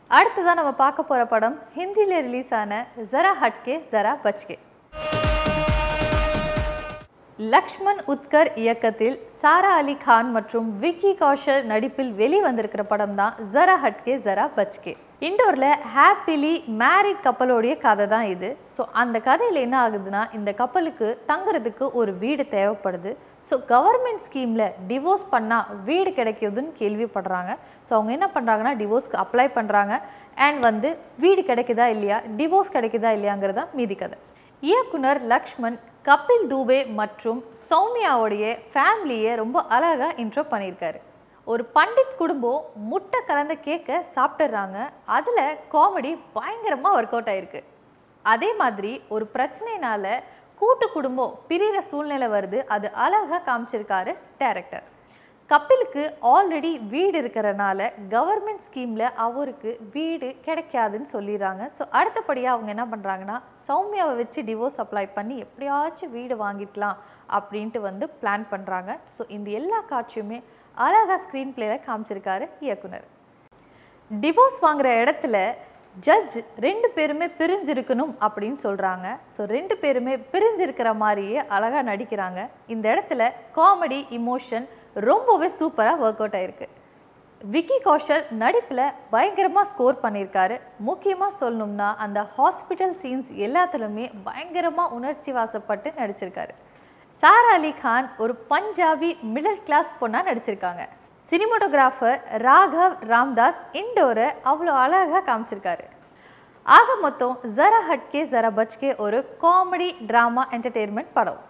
அடுத்ததான் நம்ம பார்க்க போற படம் ஹிந்தியில் ரிலீஸ் ஆன ஜரா ஹட்கே ஜரா பச்கே லக்ஷ்மண் உத்கர் இயக்கத்தில் சாரா அலி கான் மற்றும் விக்கி கௌஷல் நடிப்பில் வெளிவந்திருக்கிற படம் தான் ஜரா ஹட்கே ஜரா பச்கே இண்டோரில் ஹாப்பிலி மேரிட் கப்பலோடைய கதை தான் இது ஸோ அந்த கதையில் என்ன ஆகுதுன்னா இந்த கப்பலுக்கு தங்குறதுக்கு ஒரு வீடு தேவைப்படுது ஸோ கவர்மெண்ட் ஸ்கீமில் டிவோர்ஸ் பண்ணால் வீடு கிடைக்குதுன்னு கேள்விப்படுறாங்க ஸோ அவங்க என்ன பண்ணுறாங்கன்னா டிவோர்ஸ்க்கு அப்ளை பண்ணுறாங்க அண்ட் வந்து வீடு கிடைக்குதா இல்லையா டிவோர்ஸ் கிடைக்குதா இல்லையாங்கிறது தான் மீதி கதை இயக்குனர் லக்ஷ்மண் கபில் தூபே மற்றும் சௌமியாவுடைய ஃபேமிலியை ரொம்ப அழகாக இன்ட்ரோ பண்ணியிருக்காரு ஒரு பண்டித் குடும்பம் முட்டை கலந்த கேக்கை சாப்பிட்டுறாங்க அதில் காமெடி பயங்கரமாக ஒர்க் அவுட் ஆயிருக்கு அதே மாதிரி ஒரு பிரச்சனைனால கூட்டு குடும்பம் பிரிகிற சூழ்நிலை வருது அது அழகாக காமிச்சிருக்காரு டைரக்டர் கபிலுக்கு ஆல்ரெடி வீடு இருக்கிறனால கவர்மெண்ட் ஸ்கீமில் அவருக்கு வீடு கிடைக்காதுன்னு சொல்லிடுறாங்க ஸோ அடுத்தபடியாக அவங்க என்ன பண்ணுறாங்கன்னா சௌமியாவை வச்சு டிவோர்ஸ் அப்ளை பண்ணி எப்படியாச்சும் வீடு வாங்கிக்கலாம் அப்படின்ட்டு வந்து பிளான் பண்ணுறாங்க ஸோ இந்த எல்லா காட்சியுமே அழகாக ஸ்க்ரீன் பிளேயில் காமிச்சிருக்காரு இயக்குனர் டிவோர்ஸ் வாங்குற இடத்துல ஜட்ஜ் ரெண்டு பேருமே பிரிஞ்சிருக்கணும் அப்படின்னு சொல்கிறாங்க ஸோ ரெண்டு பேருமே பிரிஞ்சிருக்கிற மாதிரியே அழகாக நடிக்கிறாங்க இந்த இடத்துல காமெடி இமோஷன் ரொம்பவே சூப்பராக ஒர்க் அவுட் ஆயிருக்கு விக்கி கௌஷல் நடிப்பில் பயங்கரமாக ஸ்கோர் பண்ணியிருக்காரு முக்கியமாக சொல்லணும்னா அந்த ஹாஸ்பிட்டல் சீன்ஸ் எல்லாத்துலேயுமே பயங்கரமாக உணர்ச்சி வாசப்பட்டு நடிச்சிருக்காரு சாரா அலி கான் ஒரு பஞ்சாபி மிடில் கிளாஸ் பொண்ணாக நடிச்சிருக்காங்க சினிமாட்டோகிராஃபர் ராகவ் ராம்தாஸ் இண்டோரை அவ்வளோ அழகாக காமிச்சிருக்காரு ஆக மொத்தம் ஜரா ஹட்கே ஜரா பச்கே ஒரு காமெடி ட்ராமா என்டர்டெயின்மெண்ட் படம்